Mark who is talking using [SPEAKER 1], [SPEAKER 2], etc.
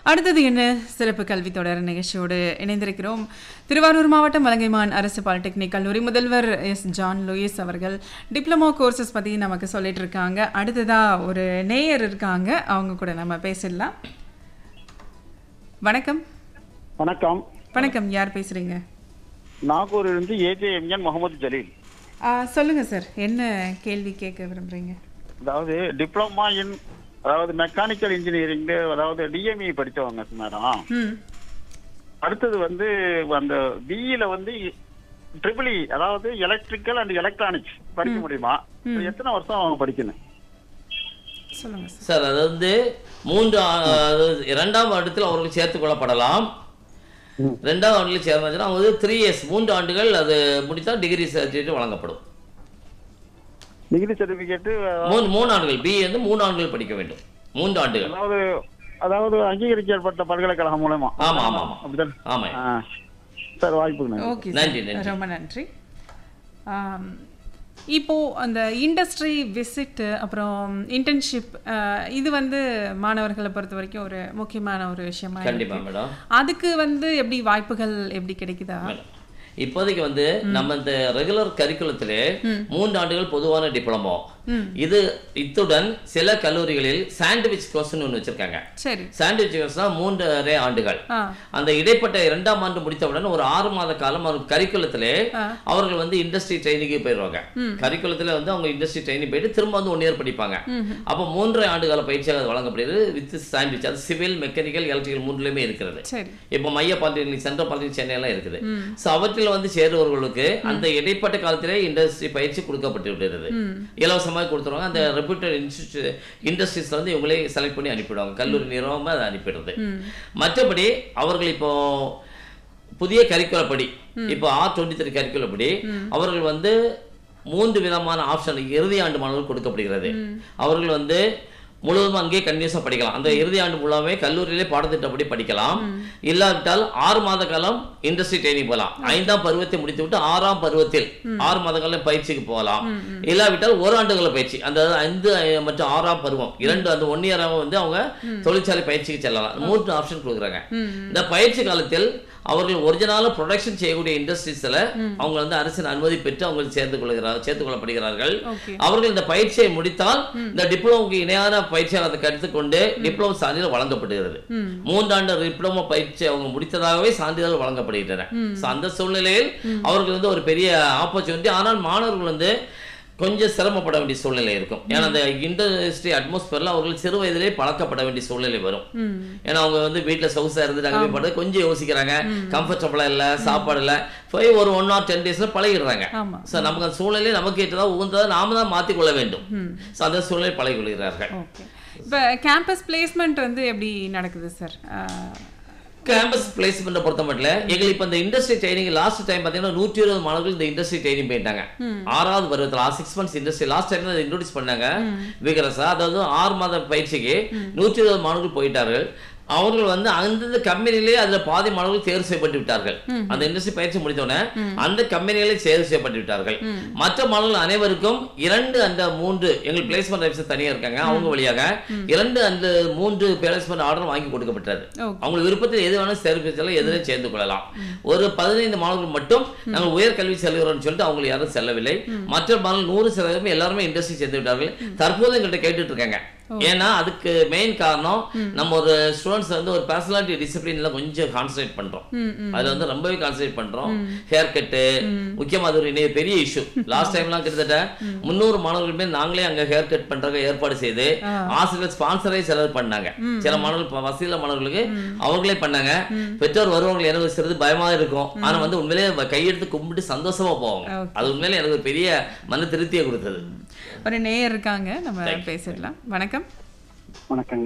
[SPEAKER 1] அடுத்தது என்ன சிறப்பு கல்வி தொடர் நிகழ்ச்சியோடு இணைந்திருக்கிறோம் திருவாரூர் மாவட்டம் வலங்கைமான் அரசு பாலிடெக்னிக் கல்லூரி முதல்வர் எஸ் ஜான் லூயிஸ் அவர்கள் டிப்ளமோ கோர்சஸ் பற்றி நமக்கு சொல்லிட்டு இருக்காங்க அடுத்ததா ஒரு நேயர் இருக்காங்க அவங்க கூட நம்ம பேசிடலாம் வணக்கம்
[SPEAKER 2] வணக்கம்
[SPEAKER 1] வணக்கம் யார் பேசுறீங்க
[SPEAKER 2] நாகூரிலிருந்து ஏஜேஎம்என் முகமது ஜலீல்
[SPEAKER 1] ஆ, சொல்லுங்க சார் என்ன கேள்வி கேட்க விரும்புறீங்க
[SPEAKER 2] அதாவது டிப்ளமா இன் அதாவது மெக்கானிக்கல் இன்ஜினியரிங் அதாவது டிஎம்இ படித்தவங்க மேடம்
[SPEAKER 1] ம்
[SPEAKER 2] அடுத்தது வந்து அந்த பிஇல வந்து ட்ரிபிள் அதாவது எலக்ட்ரிக்கல் அண்ட் எலக்ட்ரானிக்ஸ் படிக்க முடியுமா அது எத்தனை வருஷம் அவங்க படிக்கணும்
[SPEAKER 1] சொல்லுங்க சார்
[SPEAKER 3] சார் அது வந்து மூன்று ஆ- அதாவது இரண்டாம் வருடத்தில் அவர்கள் சேர்த்துக் கொள்ளப்படலாம் ரெண்டாம் ஆண்டில் சேர்ந்தாச்சுன்னா அவங்க வந்து த்ரீ இயர்ஸ் மூன்று ஆண்டுகள் அது முடித்தால் டிகிரி சர்டிஃபிகேட் வழங்கப்படும்
[SPEAKER 2] டிகிரி சர்டிபிகேட்
[SPEAKER 3] மூணு மூணு ஆண்டுகள் பிஏ வந்து மூணு ஆண்டுகள் படிக்க வேண்டும் மூன்று ஆண்டுகள்
[SPEAKER 2] அதாவது அதாவது அங்கீகரிக்கப்பட்ட பல்கலைக்கழகம் மூலமா
[SPEAKER 3] ஆமா, ஆமா, ஆமா.
[SPEAKER 2] அப்படிதான்
[SPEAKER 3] ஆமாம்
[SPEAKER 2] ஆ. சார் வாய்ப்புக்கு நன்றி.
[SPEAKER 1] ஓகே
[SPEAKER 3] நன்றி,
[SPEAKER 1] சார்
[SPEAKER 3] நன்றி.
[SPEAKER 1] ரொம்ப நன்றி ஆம், இப்போ அந்த இண்டஸ்ட்ரி விசிட் அப்புறம் இன்டர்ன்ஷிப் இது வந்து மாணவர்களை பொறுத்த வரைக்கும் ஒரு முக்கியமான ஒரு விஷயமா
[SPEAKER 3] கண்டிப்பா
[SPEAKER 1] இருக்கு.
[SPEAKER 3] மேடம்
[SPEAKER 1] அதுக்கு வந்து எப்படி வாய்ப்புகள் எப்படி கிடைக்குதா
[SPEAKER 3] மேடம் இப்போதைக்கு வந்து நம்ம இந்த ரெகுலர் கரிக்குலத்திலே மூன்று ஆண்டுகள் பொதுவான டிப்ளமோ இது இத்துடன் சில கல்லூரிகளில் சாண்ட்விச் கோர்ஸ்னு ஒன்று வச்சிருக்காங்க
[SPEAKER 1] சரி
[SPEAKER 3] சாண்ட்விச் கோர்ஸ்னா மூன்றரை ஆண்டுகள்
[SPEAKER 1] ஆ
[SPEAKER 3] அந்த இடைப்பட்ட இரண்டாம் ஆண்டு முடித்தவுடன் ஒரு ஆறு மாத காலம் அவர் கரிக்குலத்திலே அவர்கள் வந்து இண்டஸ்ட்ரி ட்ரைனிங்கு போயிடுவாங்க கரிக்குலத்தில் வந்து அவங்க இண்டஸ்ட்ரி ட்ரைனிங் போயிட்டு திரும்ப வந்து ஒன் இயர் படிப்பாங்க அப்போ மூன்றரை ஆண்டுகால பயிற்சியாக அது வழங்கப்படுகிறது வித் சாண்ட்விச் அது சிவில் மெக்கானிக்கல் எலக்ட்ரிக்கல் மூன்றுலையுமே இருக்கிறது
[SPEAKER 1] சரி
[SPEAKER 3] இப்போ மைய பாலிடெக்னிக் சென்ட்ரல் பாலிடெக்னிக் சென்னையெல்லாம் இருக்குது ஸோ அவற்றில் வந்து சேருவவர்களுக்கு அந்த இடைப்பட்ட காலத்திலே இண்டஸ்ட்ரி பயிற்சி கொடுக்கப்பட்டு விடுகிறது இலவசமாக கொடுத்துருவாங்க அந்த ரெப்யூட்டட் இன்ஸ்டியூட் இண்டஸ்ட்ரீஸ்ல வந்து இவங்களே செலக்ட் பண்ணி அனுப்பிடுவாங்க கல்லூரி நிறுவனமாக அதை அனுப்பிடுறது மற்றபடி அவர்கள் இப்போ புதிய கரிக்குலர் படி இப்போ ஆர் டுவெண்ட்டி த்ரீ கரிக்குலர் படி அவர்கள் வந்து மூன்று விதமான ஆப்ஷன் இறுதி ஆண்டு மாணவர்கள் கொடுக்கப்படுகிறது அவர்கள் வந்து முழுவதும் அங்கேயே கன்டினியூஸாக படிக்கலாம் அந்த இறுதி ஆண்டு முழுமே கல்லூரியிலே பாடத்திட்டப்படி படிக்கலாம் இல்லாவிட்டால் ஆறு மாத காலம் இண்டஸ்ட்ரி ட்ரைனிங் போகலாம் ஐந்தாம் பருவத்தை முடித்துவிட்டு ஆறாம் பருவத்தில் ஆறு மாத காலம் பயிற்சிக்கு போகலாம் இல்லாவிட்டால் ஒரு ஆண்டுகள பயிற்சி அந்த ஐந்து அஹ், மற்றும் ஆறாம் பருவம் இரண்டு அந்த ஒன் இயராக வந்து அவங்க தொழிற்சாலை பயிற்சிக்கு செல்லலாம் மூன்று ஆப்ஷன் கொடுக்குறாங்க இந்த பயிற்சி காலத்தில் அவர்கள் ஒரிஜினலாக ப்ரொடக்ஷன் செய்யக்கூடிய இண்டஸ்ட்ரீஸில் அவங்க வந்து அரசின் அனுமதி பெற்று அவங்க சேர்ந்து கொள்கிறார் சேர்த்துக் கொள்ளப்படுகிறார்கள்
[SPEAKER 1] ஓகே
[SPEAKER 3] அவர்கள் இந்த பயிற்சியை முடித்தால் இந்த டிப்ளமோக்கு இணையான பயிற்சியை அதை கற்றுக்கொண்டு டிப்ளமோ சான்றிதழ் வழங்கப்படுகிறது மூன்றாண்டு டிப்ளமோ பயிற்சி அவங்க முடித்ததாகவே சான்றிதழ் வழங்கப்படுகின்றன So, அந்த சூழ்நிலையில் அவர்கள் வந்து ஒரு பெரிய ஆப்பர்ச்சுனிட்டி ஆனால் மாணவர்கள் வந்து கொஞ்சம் சிரமப்பட வேண்டிய சூழ்நிலை இருக்கும் ஏன்னா அந்த இண்டஸ்ட்ரி அட்மாஸ்பியர்ல அவர்கள் சிறு வயதிலே பழக்கப்பட வேண்டிய சூழ்நிலை வரும் ஏன்னா அவங்க வந்து வீட்டுல சொகுசா இருந்துட்டு அங்கே போய் படுறது கொஞ்சம் யோசிக்கிறாங்க கம்ஃபர்டபுளா இல்ல சாப்பாடு இல்ல போய் ஒரு ஒன் ஆர் டென் டேஸ்ல பழகிடுறாங்க
[SPEAKER 1] ஆமா
[SPEAKER 3] ஸோ நமக்கு அந்த சூழ்நிலை நமக்கு ஏற்றதா உகந்ததா நாம தான் மாற்றிக் கொள்ள வேண்டும் ஸோ அந்த சூழ்நிலை பழகிக் கொள்கிறார்கள்
[SPEAKER 1] ஓகே இப்போ கேம்பஸ் பிளேஸ்மெண்ட் வந்து எப்படி நடக்குது சார்
[SPEAKER 3] கேம்பஸ் பிளேஸ்மெண்ட்டை பொறுத்த மட்டும் எங்களுக்கு இப்போ இந்த இண்டஸ்ட்ரி ட்ரைனிங் லாஸ்ட் டைம் பார்த்தீங்கன்னா நூற்றி இருபது மாணவர்கள் இந்த இண்டஸ்ட்ரி ட்ரைனிங் போயிட்டாங்க ஆறாவது பருவத்தில் last six months industry last time அதை இன்ட்ரோடியூஸ் பண்ணாங்க விகரசா அதாவது ஆறு மாத பயிற்சிக்கு நூற்றி இருபது மாணவர்கள் போயிட்டார்கள் அவர்கள் வந்து அந்தந்த கம்பெனிலே அதுல பாதி மாணவர்கள் தேர்வு செய்யப்பட்டு விட்டார்கள் அந்த இண்டஸ்ட்ரி பயிற்சி முடித்தோடனே அந்த கம்பெனிகளே தேர்வு செய்யப்பட்டு விட்டார்கள் மற்ற மாணவர்கள் அனைவருக்கும் இரண்டு அந்த மூன்று எங்கள் பிளேஸ்மெண்ட் வெப்சைட் தனியா இருக்காங்க அவங்க வழியாக இரண்டு அந்த மூன்று பிளேஸ்மெண்ட் ஆர்டர் வாங்கி கொடுக்கப்பட்டது
[SPEAKER 1] ஓகே
[SPEAKER 3] அவங்க விருப்பத்தில் எது வேணாலும் சேர்ப்பிச்சாலும் எதிரே சேர்ந்து கொள்ளலாம் ஒரு பதினைந்து மாணவர்கள் மட்டும் நாங்கள் உயர்கல்வி செல்கிறோம்னு சொல்லிட்டு அவங்க யாரும் செல்லவில்லை மற்ற மாணவர்கள் நூறு சதவீதம் எல்லாருமே இண்டஸ்ட்ரி சேர்ந்து விட்டார்கள் தற்போது எங்கள்கிட்ட கேட்டுட்டு இருக்காங்க ஏன்னா அதுக்கு மெயின் காரணம் நம்ம ஒரு ஸ்டூடெண்ட்ஸ் வந்து ஒரு பர்சனாலிட்டி டிசிப்ளின்ல கொஞ்சம் கான்சன்ட்ரேட் பண்றோம்
[SPEAKER 1] ம் ம்
[SPEAKER 3] அதுல வந்து ரொம்பவே கான்சன்ட்ரேட் பண்றோம் ஹேர் கட்டு முக்கியமா அது ஒரு இணைய பெரிய இஷ்யூ லாஸ்ட் டைம்லாம் கிட்டத்தட்ட முந்நூறு மாணவர்களுமே நாங்களே அங்க ஹேர் கட் பண்றதுக்கு ஏற்பாடு செய்து ஆசிரியர் ஸ்பான்சரை செலவு பண்ணாங்க சில மாணவர்கள் ப- வசதியுள்ள மாணவர்களுக்கு அவங்களே பண்ணாங்க பெற்றோர் வருவாங்க எனக்கு சிறிது பயமா இருக்கும் ஆனா வந்து உண்மையிலேயே வ- கையெடுத்து கும்பிட்டு சந்தோஷமா போவாங்க
[SPEAKER 1] Okay.
[SPEAKER 3] அது உண்மையிலே எனக்கு ஒரு பெரிய மன திருப்தியை கொடுத்தது
[SPEAKER 1] ஒரு நேயர் இருக்காங்க நம்ம பேசிடலாம் வணக்கம்
[SPEAKER 2] வணக்கங்க